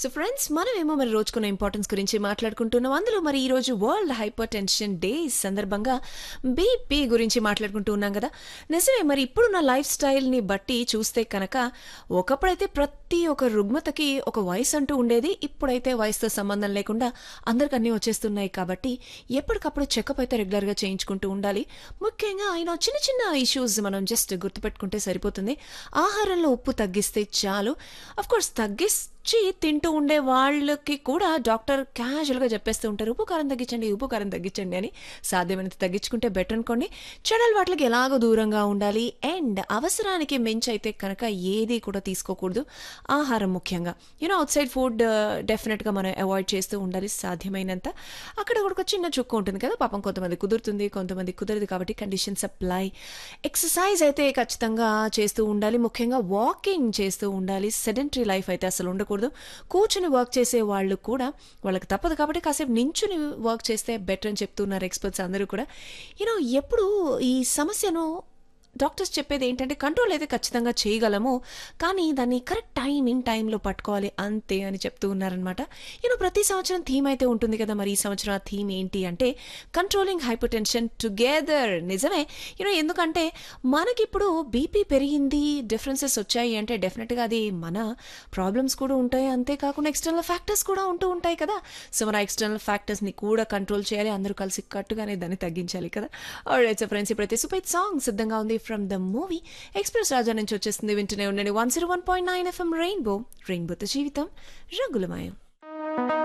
so friends మనమేమో మరి రోజుకున్న importance గురించి మాట్లాడుకుంటున్నాం అందులో మరి ఈ రోజు వరల్డ్ హైపర్ టెన్షన్ డే సందర్భంగా బీపీ గురించి మాట్లాడుకుంటూ ఉన్నాం కదా నిజమే మరి ఇప్పుడున్న లైఫ్ స్టైల్ని బట్టి చూస్తే కనుక ఒకప్పుడైతే ప్రతి ఒక్క రుగ్మతకి ఒక వయసు అంటూ ఉండేది ఇప్పుడైతే వయసుతో సంబంధం లేకుండా అందరికి అన్నీ వచ్చేస్తున్నాయి కాబట్టి ఎప్పటికప్పుడు చెకప్ అయితే రెగ్యులర్గా చేయించుకుంటూ ఉండాలి ముఖ్యంగా ఆయన చిన్న చిన్న ఇష్యూస్ మనం జస్ట్ గుర్తుపెట్టుకుంటే సరిపోతుంది ఆహారంలో ఉప్పు తగ్గిస్తే చాలు అఫ్ కోర్స్ తగ్గిస్తే వచ్చి తింటూ ఉండే వాళ్ళకి కూడా డాక్టర్ క్యాజువల్గా చెప్పేస్తూ ఉంటారు ఉప్పు కారం తగ్గించండి ఉప్పు కారం తగ్గించండి అని సాధ్యమైనంత తగ్గించుకుంటే బెటర్ అనుకోండి చెడల్ వాటికి ఎలాగో దూరంగా ఉండాలి అండ్ అవసరానికి మించి అయితే కనుక ఏది కూడా తీసుకోకూడదు ఆహారం ముఖ్యంగా యూనో అవుట్ సైడ్ ఫుడ్ డెఫినెట్గా మనం అవాయిడ్ చేస్తూ ఉండాలి సాధ్యమైనంత అక్కడ కూడా ఒక చిన్న చుక్క ఉంటుంది కదా పాపం కొంతమంది కుదురుతుంది కొంతమంది కుదరదు కాబట్టి కండిషన్ సప్లై ఎక్సర్సైజ్ అయితే ఖచ్చితంగా చేస్తూ ఉండాలి ముఖ్యంగా వాకింగ్ చేస్తూ ఉండాలి సెడెంటరీ లైఫ్ అయితే అసలు ఉండకూడదు కూర్చుని వర్క్ చేసే వాళ్ళు కూడా వాళ్ళకి తప్పదు కాబట్టి కాసేపు నించుని వర్క్ చేస్తే బెటర్ అని చెప్తున్నారు ఎక్స్పర్ట్స్ అందరూ కూడా యూనో ఎప్పుడు ఈ సమస్యను డాక్టర్స్ చెప్పేది ఏంటంటే కంట్రోల్ అయితే ఖచ్చితంగా చేయగలము కానీ దాన్ని కరెక్ట్ టైం ఇన్ టైంలో పట్టుకోవాలి అంతే అని చెప్తూ ఉన్నారనమాట యూనో ప్రతి సంవత్సరం థీమ్ అయితే ఉంటుంది కదా మరి ఈ సంవత్సరం ఆ థీమ్ ఏంటి అంటే కంట్రోలింగ్ హైపర్ టెన్షన్ టుగెదర్ నిజమే యూనో ఎందుకంటే మనకిప్పుడు బీపీ పెరిగింది డిఫరెన్సెస్ వచ్చాయి అంటే డెఫినెట్గా అది మన ప్రాబ్లమ్స్ కూడా ఉంటాయి అంతేకాకుండా ఎక్స్టర్నల్ ఫ్యాక్టర్స్ కూడా ఉంటూ ఉంటాయి కదా సో మన ఎక్స్టర్నల్ ఫ్యాక్టర్స్ని కూడా కంట్రోల్ చేయాలి అందరూ కలిసి కట్టుగానే దాన్ని తగ్గించాలి కదా సో ఫ్రెండ్స్ ఇప్పుడైతే సూపర్ సాంగ్ సిద్ధంగా ఉంది from the movie Express Raja నుంచి వచ్చేస్తుంది వింటూనే ఉండండి one zero one point nine FM rainbow రెయిన్బోతో జీవితం రంగులమయం